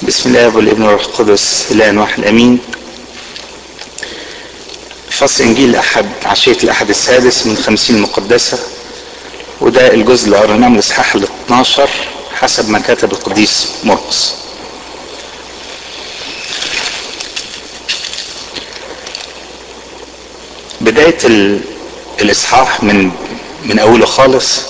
بسم الله والابن والروح القدس اله واحد امين فصل انجيل الاحد عشيه الاحد السادس من خمسين المقدسه وده الجزء اللي قريناه من الاصحاح ال 12 حسب ما كتب القديس مرقس بدايه ال... الاصحاح من من اوله خالص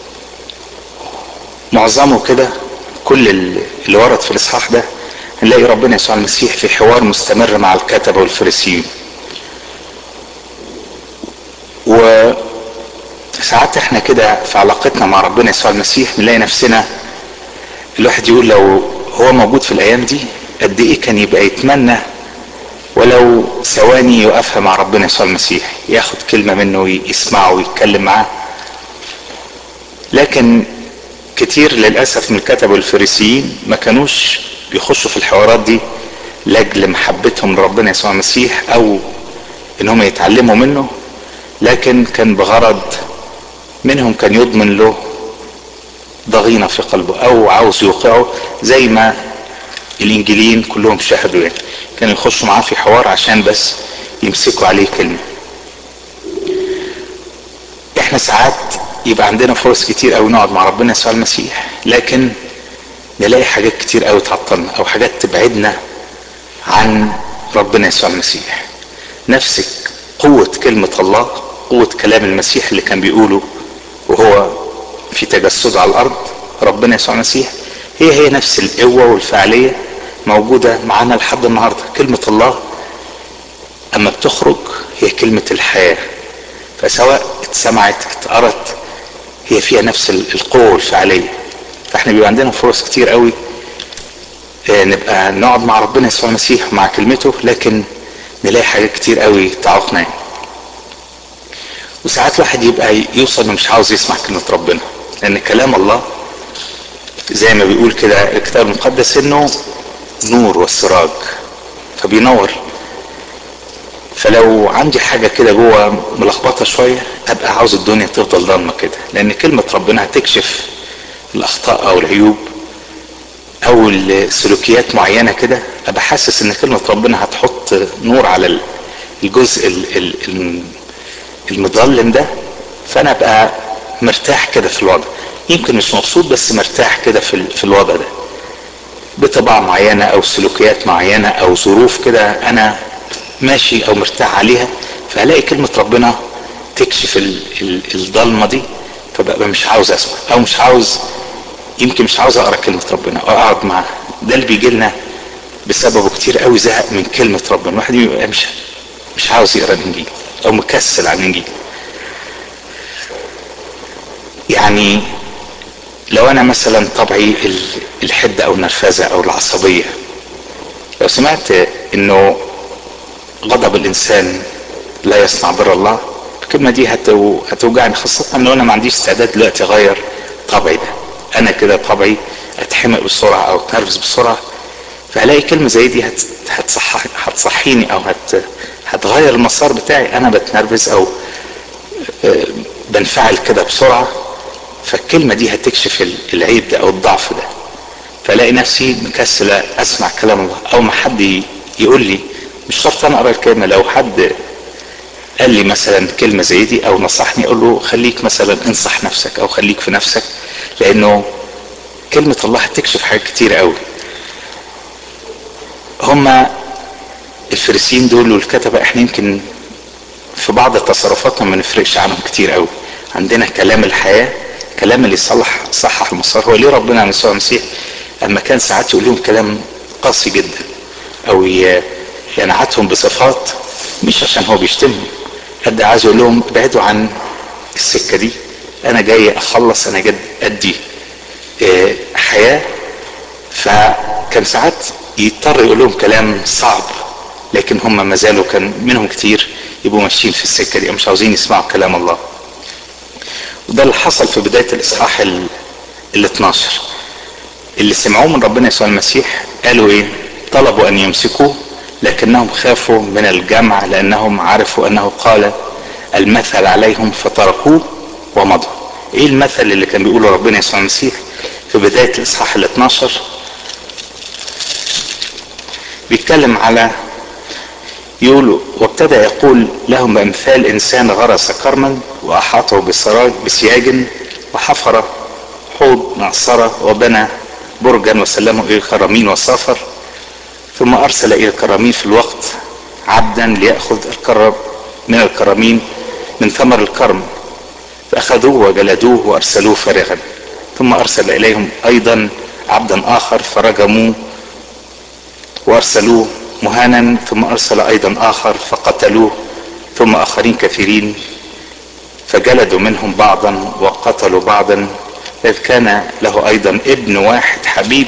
معظمه كده كل اللي ورد في الاصحاح ده نلاقي ربنا يسوع المسيح في حوار مستمر مع الكتبه والفريسيين وساعات احنا كده في علاقتنا مع ربنا يسوع المسيح نلاقي نفسنا الواحد يقول لو هو موجود في الايام دي قد ايه كان يبقى يتمنى ولو ثواني يقفها مع ربنا يسوع المسيح ياخد كلمه منه يسمعه ويتكلم معاه لكن كتير للاسف من الكتب والفريسيين ما كانوش بيخشوا في الحوارات دي لاجل محبتهم لربنا يسوع المسيح او ان هم يتعلموا منه لكن كان بغرض منهم كان يضمن له ضغينه في قلبه او عاوز يوقعه زي ما الانجيليين كلهم شاهدوا يعني كانوا يخشوا معاه في حوار عشان بس يمسكوا عليه كلمه احنا ساعات يبقى عندنا فرص كتير قوي نقعد مع ربنا يسوع المسيح لكن نلاقي حاجات كتير قوي تعطلنا او حاجات تبعدنا عن ربنا يسوع المسيح نفس قوة كلمة الله قوة كلام المسيح اللي كان بيقوله وهو في تجسده على الأرض ربنا يسوع المسيح هي هي نفس القوة والفعالية موجودة معانا لحد النهاردة كلمة الله أما بتخرج هي كلمة الحياة فسواء اتسمعت اتقرت هي فيها نفس القوة والفعالية فاحنا بيبقى عندنا فرص كتير قوي نبقى نقعد مع ربنا يسوع المسيح مع كلمته لكن نلاقي حاجات كتير قوي تعوقنا يعني. وساعات الواحد يبقى يوصل انه مش عاوز يسمع كلمة ربنا لان كلام الله زي ما بيقول كده الكتاب المقدس انه نور والسراج فبينور فلو عندي حاجة كده جوه ملخبطة شوية ابقى عاوز الدنيا تفضل ضلمة كده لان كلمة ربنا هتكشف الاخطاء او العيوب او السلوكيات معينة كده ابقى حاسس ان كلمة ربنا هتحط نور على الجزء المظلم ده فانا ابقى مرتاح كده في الوضع يمكن مش مبسوط بس مرتاح كده في, في الوضع ده بطباع معينة او سلوكيات معينة او ظروف كده انا ماشي او مرتاح عليها فهلاقي كلمة ربنا تكشف الضلمة دي فبقى مش عاوز اسمع او مش عاوز يمكن مش عاوز اقرا كلمه ربنا او اقعد معاه ده اللي بيجي لنا بسببه كتير قوي زهق من كلمه ربنا الواحد بيبقى مش مش عاوز يقرا الانجيل او مكسل عن الانجيل يعني لو انا مثلا طبعي الحده او النرفزه او العصبيه لو سمعت انه غضب الانسان لا يصنع بر الله الكلمه دي هتوجعني خاصه ان انا ما عنديش استعداد دلوقتي اغير طبعي ده انا كده طبعي اتحمق بسرعه او اتنرفز بسرعه فهلاقي كلمه زي دي هتصح هتصحيني او هت هتغير المسار بتاعي انا بتنرفز او بنفعل كده بسرعه فالكلمه دي هتكشف العيب ده او الضعف ده فلاقي نفسي مكسل اسمع كلام الله او ما حد يقول لي مش شرط انا اقرا الكلمه لو حد قال لي مثلا كلمه زي دي او نصحني اقول له خليك مثلا انصح نفسك او خليك في نفسك لانه كلمة الله هتكشف حاجات كتير قوي هما الفريسيين دول والكتبة احنا يمكن في بعض تصرفاتهم ما نفرقش عنهم كتير قوي عندنا كلام الحياة كلام اللي يصلح صحح المسار هو ليه ربنا عن يسوع المسيح اما كان ساعات يقول لهم كلام قاسي جدا او ينعتهم بصفات مش عشان هو بيشتمهم قد عايز يقول لهم ابعدوا عن السكة دي انا جاي اخلص انا جد ادي حياة فكان ساعات يضطر يقول لهم كلام صعب لكن هم ما زالوا كان منهم كتير يبقوا ماشيين في السكة دي مش عاوزين يسمعوا كلام الله وده اللي حصل في بداية الإصحاح ال 12 اللي سمعوه من ربنا يسوع المسيح قالوا ايه طلبوا ان يمسكوه لكنهم خافوا من الجمع لانهم عرفوا انه قال المثل عليهم فتركوه ومضوا ايه المثل اللي كان بيقوله ربنا يسوع المسيح في بداية الاصحاح ال 12 بيتكلم على يقول وابتدى يقول لهم بامثال انسان غرس كرما واحاطه بسياج وحفر حوض معصره وبنى برجا وسلمه الى الكرامين وسافر ثم ارسل الى الكرامين في الوقت عبدا ليأخذ الكرم من الكرامين من ثمر الكرم فأخذوه وجلدوه وأرسلوه فارغا ثم أرسل إليهم أيضا عبدا آخر فرجموه وأرسلوه مهانا ثم أرسل أيضا آخر فقتلوه ثم آخرين كثيرين فجلدوا منهم بعضا وقتلوا بعضا إذ كان له أيضا ابن واحد حبيب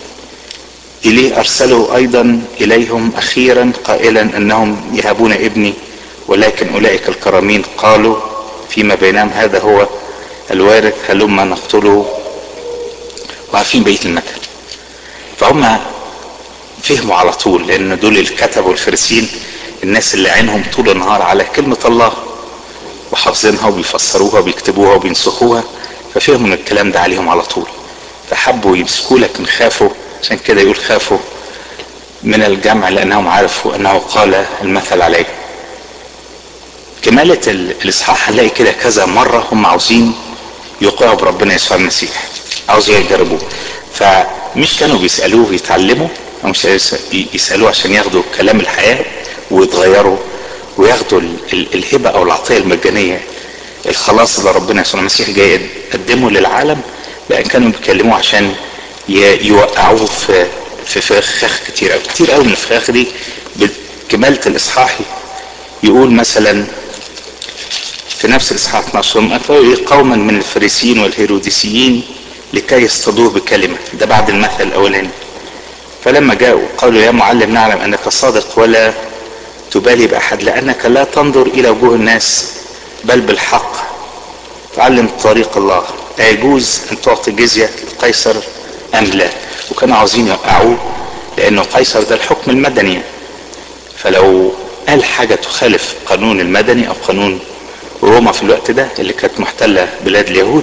إليه أرسله أيضا إليهم أخيرا قائلا أنهم يهبون ابني ولكن أولئك الكرامين قالوا فيما بينهم هذا هو الوارث هلما نقتله وعارفين بقية المثل فهم فهموا على طول لأن دول الكتب والفرسين الناس اللي عينهم طول النهار على كلمة الله وحافظينها وبيفسروها وبيكتبوها وبينسخوها ففهموا ان الكلام ده عليهم على طول فحبوا يمسكوا لكن خافوا عشان كده يقول خافوا من الجمع لانهم عرفوا انه قال المثل عليه كمالة الاصحاح هنلاقي كده كذا مرة هم عاوزين يوقعوا بربنا يسوع المسيح عاوزين يجربوه فمش كانوا بيسألوه يتعلموا او مش يسألوه عشان ياخدوا كلام الحياة ويتغيروا وياخدوا الهبة او العطية المجانية الخلاص اللي ربنا يسوع المسيح جاي يقدمه للعالم لان كانوا بيكلموه عشان يوقعوه في في فخاخ كتير قوي كتير قوي من الفخاخ دي بكمالة الاصحاح يقول مثلا في نفس الاصحاح 12 هم اتوا قوما من الفريسيين والهيروديسيين لكي يصطادوه بكلمه ده بعد المثل الاولاني فلما جاءوا قالوا يا معلم نعلم انك صادق ولا تبالي باحد لانك لا تنظر الى وجوه الناس بل بالحق تعلم طريق الله لا يجوز ان تعطي جزيه لقيصر ام لا وكانوا عاوزين يوقعوه لانه قيصر ده الحكم المدني فلو قال حاجة تخالف قانون المدني او قانون روما في الوقت ده اللي كانت محتلة بلاد اليهود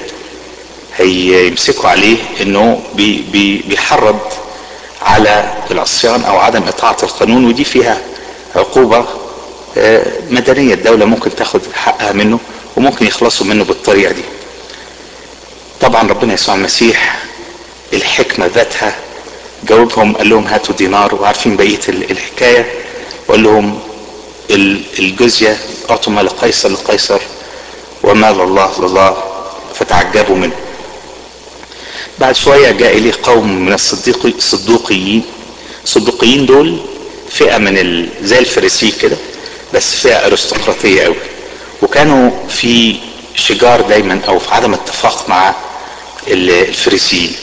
هيمسكوا عليه انه بي بي بيحرض على العصيان او عدم اطاعة القانون ودي فيها عقوبة مدنية الدولة ممكن تاخد حقها منه وممكن يخلصوا منه بالطريقة دي طبعا ربنا يسوع المسيح الحكمة ذاتها جاوبهم قال لهم هاتوا دينار وعارفين بقية الحكاية وقال لهم الجزية اعطوا ما لقيصر لقيصر وما لله لله فتعجبوا منه بعد شوية جاء إليه قوم من الصديقي الصدوقيين الصدوقيين دول فئة من ال... زي الفريسي كده بس فئة ارستقراطية قوي وكانوا في شجار دايما او في عدم اتفاق مع الفريسيين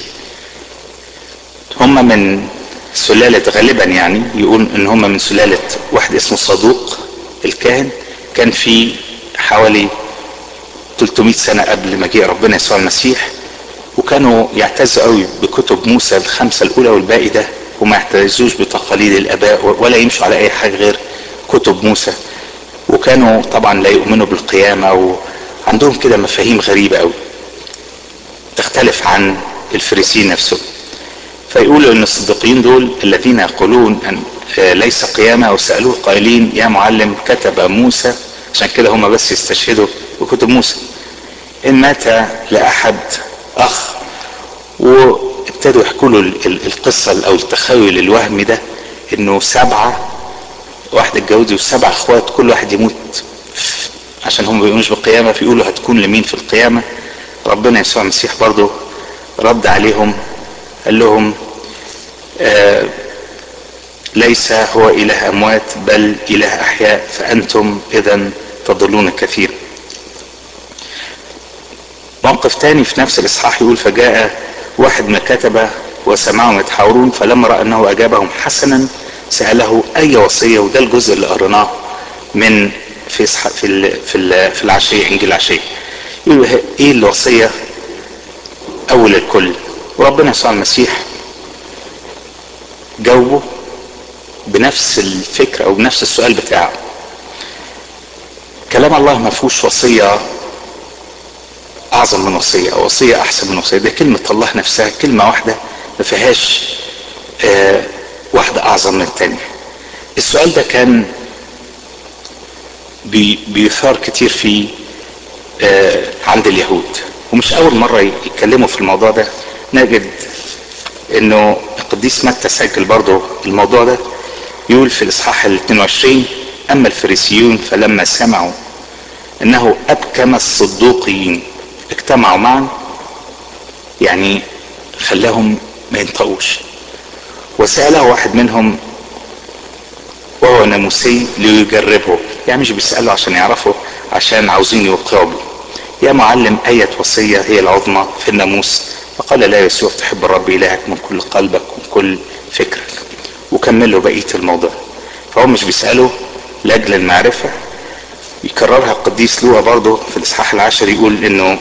هم من سلالة غالبا يعني يقول ان هم من سلالة واحد اسمه صدوق الكاهن كان في حوالي 300 سنة قبل مجيء ربنا يسوع المسيح وكانوا يعتزوا قوي بكتب موسى الخمسة الأولى والباقي ده وما يعتزوش بتقاليد الآباء ولا يمشوا على أي حاجة غير كتب موسى وكانوا طبعا لا يؤمنوا بالقيامة وعندهم كده مفاهيم غريبة قوي تختلف عن الفريسيين نفسهم فيقولوا ان الصديقين دول الذين يقولون ان ليس قيامة وسألوه قائلين يا معلم كتب موسى عشان كده هم بس يستشهدوا بكتب موسى ان مات لاحد اخ وابتدوا يحكوا له القصة او التخيل الوهمي ده انه سبعة واحد اتجوز وسبع اخوات كل واحد يموت عشان هم ما بيؤمنوش بالقيامة فيقولوا هتكون لمين في القيامة ربنا يسوع المسيح برضه رد عليهم قال لهم آه ليس هو اله اموات بل اله احياء فانتم اذا تضلون كثيرا موقف تاني في نفس الاصحاح يقول فجاء واحد من الكتبة وسمعهم يتحاورون فلما راى انه اجابهم حسنا ساله اي وصيه وده الجزء اللي قريناه من في في ال في, ال في العشيه انجيل العشيه يقول ايه الوصيه اول الكل وربنا يسوع المسيح جاوبه بنفس الفكره او بنفس السؤال بتاعه كلام الله ما فيهوش وصيه اعظم من وصيه او وصيه احسن من وصيه ده كلمه الله نفسها كلمه واحده ما فيهاش آه واحده اعظم من الثانيه السؤال ده كان بي بيثار كتير في آه عند اليهود ومش اول مرة يتكلموا في الموضوع ده نجد انه القديس متى سجل برضه الموضوع ده يقول في الاصحاح ال 22 اما الفريسيون فلما سمعوا انه ابكم الصدوقيين اجتمعوا معا يعني خلاهم ما ينطقوش وسأله واحد منهم وهو ناموسي ليجربه يعني مش بيسأله عشان يعرفه عشان عاوزين يوقعوا يا معلم أية وصية هي العظمى في الناموس فقال لا يسوع تحب الرب إلهك من كل قلبك ومن كل فكرك وكمل له بقية الموضوع فهو مش بيسأله لأجل المعرفة يكررها القديس لوقا برضه في الإصحاح العاشر يقول إنه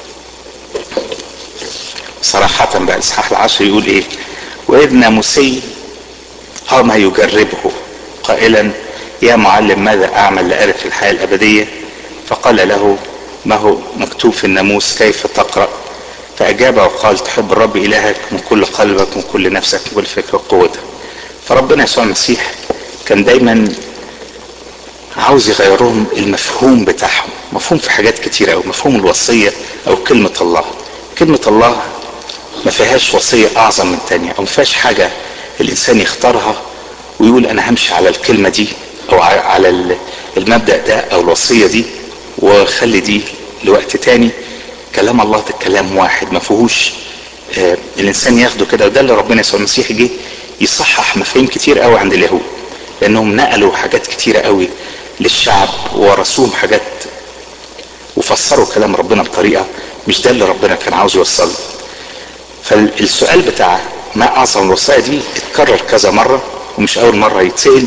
صراحة بقى الإصحاح العاشر يقول إيه وإذ ناموسي قام يجربه قائلا يا معلم ماذا أعمل لأرث الحياة الأبدية فقال له ما هو مكتوب في الناموس كيف تقرأ فأجاب وقال تحب الرب إلهك من كل قلبك من كل نفسك من كل فكرة وقوتك فربنا يسوع المسيح كان دايما عاوز يغيرهم المفهوم بتاعهم مفهوم في حاجات كتيرة أو مفهوم الوصية أو كلمة الله كلمة الله ما فيهاش وصية أعظم من تانية أو ما فيهاش حاجة الإنسان يختارها ويقول أنا همشي على الكلمة دي أو على المبدأ ده أو الوصية دي وخلي دي لوقت تاني كلام الله ده كلام واحد ما فيهوش آه الإنسان ياخده كده وده اللي ربنا يسوع المسيح جه يصحح مفاهيم كتير قوي عند اليهود لأنهم نقلوا حاجات كتيرة قوي للشعب ورسوهم حاجات وفسروا كلام ربنا بطريقة مش ده اللي ربنا كان عاوز يوصله فالسؤال بتاع ما اعظم الوصايا دي اتكرر كذا مره ومش اول مره يتسال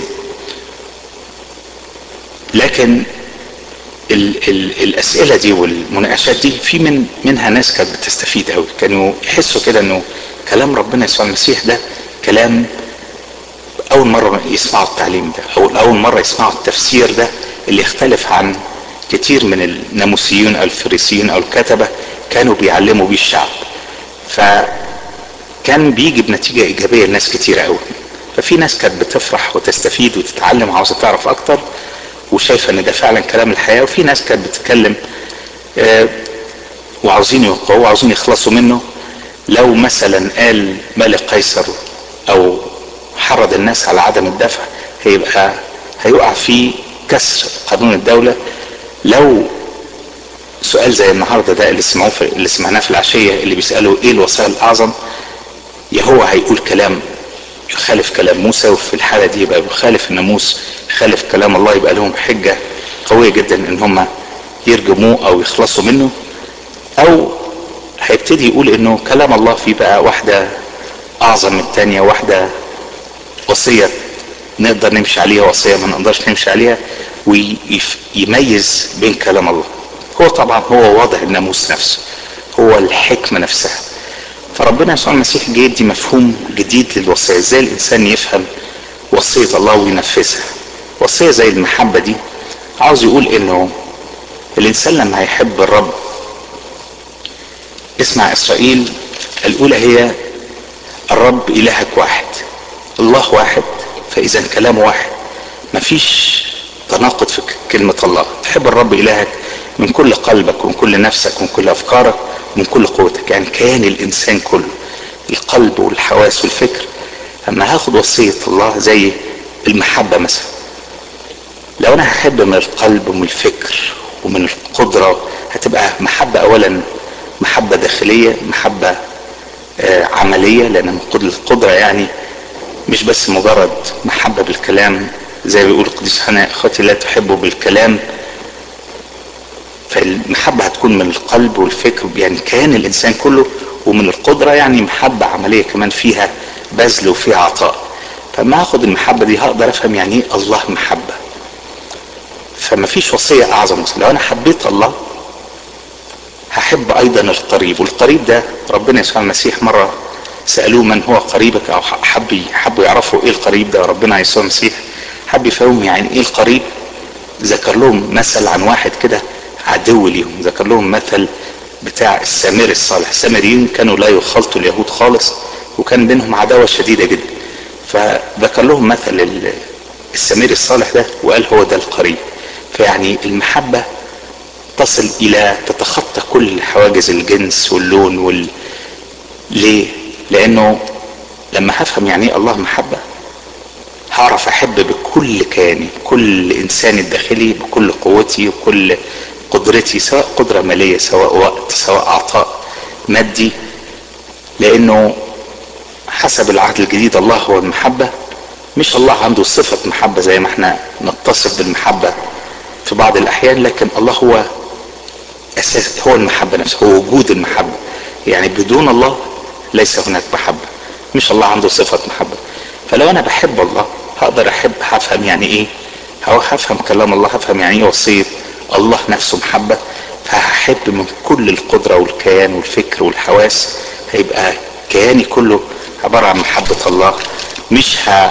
لكن ال ال الاسئله دي والمناقشات دي في من منها ناس كانت بتستفيد قوي كانوا يحسوا كده انه كلام ربنا يسوع المسيح ده كلام اول مره يسمعوا التعليم ده او اول مره يسمعوا التفسير ده اللي يختلف عن كتير من الناموسيين او الفريسيين او الكتبه كانوا بيعلموا بيه الشعب فكان بيجي بنتيجة إيجابية لناس كتير قوي ففي ناس كانت بتفرح وتستفيد وتتعلم وعاوزة تعرف أكتر وشايفة إن ده فعلا كلام الحياة وفي ناس كانت بتتكلم آه وعاوزين يوقعوا وعاوزين يخلصوا منه لو مثلا قال ملك قيصر أو حرض الناس على عدم الدفع هيبقى هيقع في كسر قانون الدولة لو سؤال زي النهارده ده اللي سمعوه في اللي سمعناه في العشيه اللي بيسالوا ايه الوصايا الاعظم يا هو هيقول كلام يخالف كلام موسى وفي الحاله دي يبقى بيخالف الناموس يخالف كلام الله يبقى لهم حجه قويه جدا ان هم يرجموه او يخلصوا منه او هيبتدي يقول انه كلام الله فيه بقى واحده اعظم من الثانيه واحده وصيه نقدر نمشي عليها وصيه ما نقدرش نمشي عليها ويميز بين كلام الله هو طبعا هو واضح الناموس نفسه هو الحكمة نفسها فربنا يسوع المسيح جه يدي مفهوم جديد للوصية ازاي الانسان يفهم وصية الله وينفذها وصية زي المحبة دي عاوز يقول انه الانسان لما هيحب الرب اسمع اسرائيل الاولى هي الرب الهك واحد الله واحد فاذا كلامه واحد مفيش تناقض في كلمة الله تحب الرب الهك من كل قلبك ومن كل نفسك ومن كل افكارك ومن كل قوتك يعني كيان الانسان كله القلب والحواس والفكر اما هاخد وصية الله زي المحبة مثلا لو انا هحب من القلب ومن الفكر ومن القدرة هتبقى محبة اولا محبة داخلية محبة آه عملية لان القدرة يعني مش بس مجرد محبة بالكلام زي ما بيقول القديس حنا اخواتي لا تحبوا بالكلام فالمحبة هتكون من القلب والفكر يعني كيان الإنسان كله ومن القدرة يعني محبة عملية كمان فيها بذل وفيها عطاء فما هاخد المحبة دي هقدر أفهم يعني إيه الله محبة فما فيش وصية أعظم لو أنا حبيت الله هحب أيضا القريب والقريب ده ربنا يسوع المسيح مرة سألوه من هو قريبك أو حب حبوا يعرفوا إيه القريب ده ربنا يسوع المسيح حب يفهمهم يعني إيه القريب ذكر لهم مثل عن واحد كده عدو ليهم ذكر لهم مثل بتاع السامري الصالح السامريين كانوا لا يخلطوا اليهود خالص وكان بينهم عداوة شديدة جدا فذكر لهم مثل السمير الصالح ده وقال هو ده القريب فيعني المحبة تصل الى تتخطى كل حواجز الجنس واللون وال ليه لانه لما هفهم يعني ايه الله محبة هعرف احب بكل كياني كل انساني الداخلي بكل قوتي وكل قدرتي سواء قدرة مالية سواء وقت سواء عطاء مادي لانه حسب العهد الجديد الله هو المحبة مش الله عنده صفة محبة زي ما احنا نتصف بالمحبة في بعض الاحيان لكن الله هو اساس هو المحبة نفسها هو وجود المحبة يعني بدون الله ليس هناك محبة مش الله عنده صفة محبة فلو انا بحب الله هقدر احب هفهم يعني ايه هو هفهم كلام الله هفهم يعني ايه وصية الله نفسه محبة فهحب من كل القدرة والكيان والفكر والحواس هيبقى كياني كله عبارة عن محبة الله مش ه...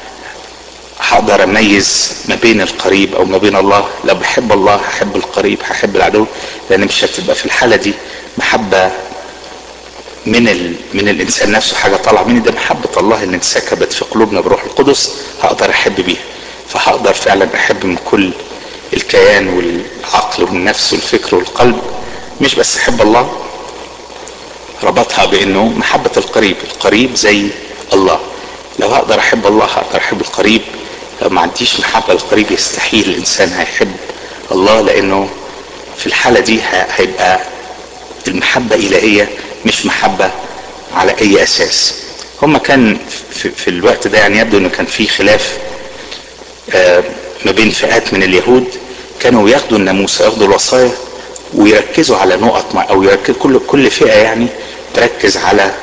هقدر اميز ما بين القريب او ما بين الله لو بحب الله هحب القريب هحب العدو لان مش هتبقى في الحالة دي محبة من ال... من الانسان نفسه حاجة طالعة مني ده محبة الله اللي انسكبت في قلوبنا بروح القدس هقدر احب بيها فهقدر فعلا احب من كل الكيان والعقل والنفس والفكر والقلب مش بس احب الله ربطها بانه محبة القريب القريب زي الله لو هقدر احب الله هقدر احب القريب لو ما عنديش محبة للقريب يستحيل الانسان هيحب الله لانه في الحالة دي هيبقى المحبة الهية مش محبة على اي اساس هما كان في, في الوقت ده يعني يبدو انه كان في خلاف آه ما بين فئات من اليهود كانوا ياخدوا الناموس ياخدوا الوصايا ويركزوا على نقط مع او يركز كل كل فئه يعني تركز على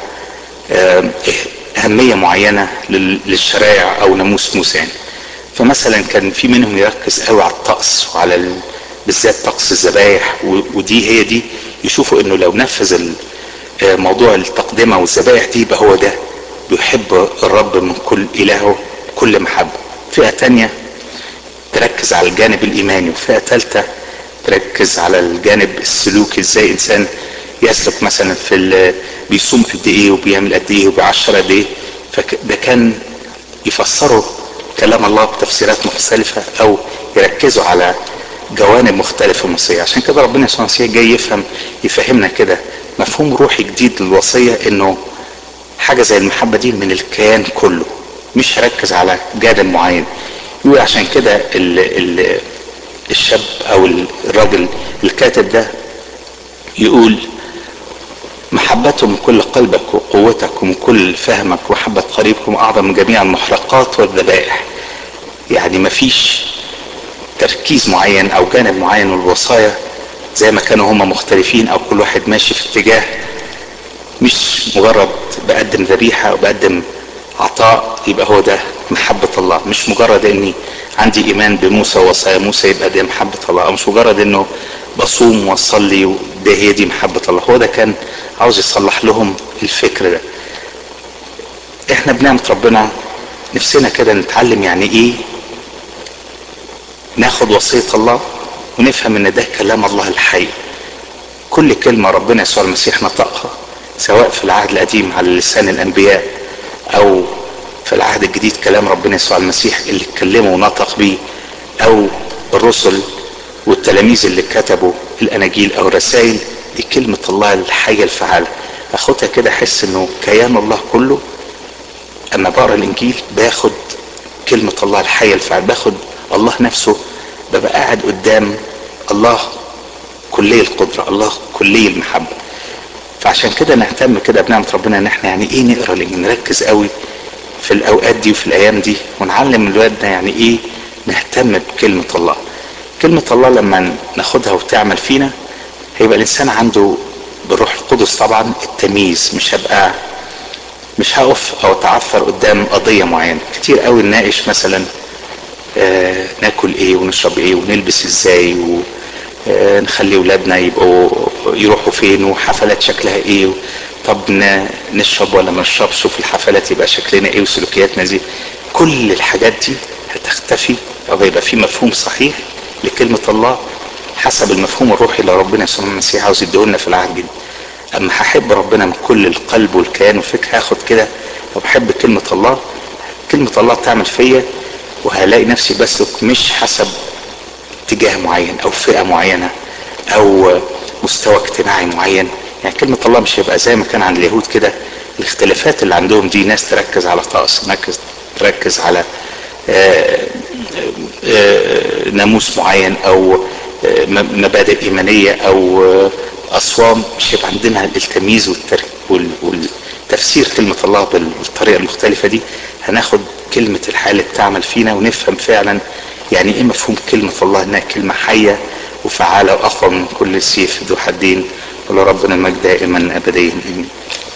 اهميه معينه للشرائع او ناموس موسى يعني. فمثلا كان في منهم يركز قوي على الطقس وعلى ال... بالذات طقس الذبايح ودي هي دي يشوفوا انه لو نفذ موضوع التقدمه والذبايح دي يبقى هو ده بيحب الرب من كل الهه كل محبه فئه تانية تركز على الجانب الايماني وفئه ثالثه تركز على الجانب السلوكي ازاي انسان يسلك مثلا في بيصوم قد ايه وبيعمل قد ايه وبيعشر قد ايه فده كان يفسروا كلام الله بتفسيرات مختلفة او يركزوا على جوانب مختلفة من الوصية عشان كده ربنا يسوع المسيح جاي يفهم يفهمنا كده مفهوم روحي جديد للوصية انه حاجة زي المحبة دي من الكيان كله مش هركز على جانب معين يقول عشان كده ال ال الشاب او الراجل الكاتب ده يقول محبته من كل قلبك وقوتك ومن كل فهمك ومحبة قريبكم أعظم من جميع المحرقات والذبائح يعني مفيش تركيز معين أو جانب معين من الوصايا زي ما كانوا هما مختلفين أو كل واحد ماشي في اتجاه مش مجرد بقدم ذبيحة أو بقدم عطاء يبقى هو ده محبة الله مش مجرد اني عندي ايمان بموسى ووصايا موسى يبقى ده محبة الله او مش مجرد انه بصوم واصلي وده هي دي محبة الله هو ده كان عاوز يصلح لهم الفكر ده احنا بنعمة ربنا نفسنا كده نتعلم يعني ايه ناخد وصية الله ونفهم ان ده كلام الله الحي كل كلمة ربنا يسوع المسيح نطقها سواء في العهد القديم على لسان الانبياء او في العهد الجديد كلام ربنا يسوع المسيح اللي اتكلموا ونطق بيه او الرسل والتلاميذ اللي كتبوا الاناجيل او الرسائل دي كلمة الله الحية الفعالة اخدها كده احس انه كيان الله كله اما بقرا الانجيل باخد كلمة الله الحية الفعالة باخد الله نفسه ببقى قاعد قدام الله كلي القدرة الله كلي المحبة فعشان كده نهتم كده بنعمة ربنا ان احنا يعني ايه نقرا الانجيل نركز قوي في الاوقات دي وفي الايام دي ونعلم الولادنا يعني ايه نهتم بكلمة الله كلمة الله لما ناخدها وتعمل فينا هيبقى الانسان عنده بالروح القدس طبعا التمييز مش هبقى مش هقف او اتعثر قدام قضية معينة كتير قوي نناقش مثلا آه ناكل ايه ونشرب ايه ونلبس ازاي ونخلي ولادنا يبقوا يروحوا فين وحفلات شكلها ايه طب نشرب ولا ما نشربش وفي الحفلات يبقى شكلنا ايه وسلوكياتنا دي كل الحاجات دي هتختفي او هيبقى في مفهوم صحيح لكلمة الله حسب المفهوم الروحي اللي ربنا يسوع المسيح عاوز يديهولنا في العهد الجديد اما هحب ربنا من كل القلب والكيان والفكر هاخد كده لو بحب كلمة الله كلمة الله تعمل فيا وهلاقي نفسي بسلك مش حسب اتجاه معين او فئة معينة او مستوى اجتماعي معين يعني كلمة الله مش هيبقى زي ما كان عند اليهود كده الاختلافات اللي عندهم دي ناس تركز على طقس ناس تركز على آآ آآ ناموس معين او مبادئ ايمانية او اصوام مش هيبقى عندنا التمييز والتفسير كلمة الله بالطريقة المختلفة دي هناخد كلمة الحياة اللي بتعمل فينا ونفهم فعلا يعني ايه مفهوم كلمة الله انها كلمة حية وفعالة واقوى من كل سيف ذو حدين ولربنا المجد دائما ابديا امين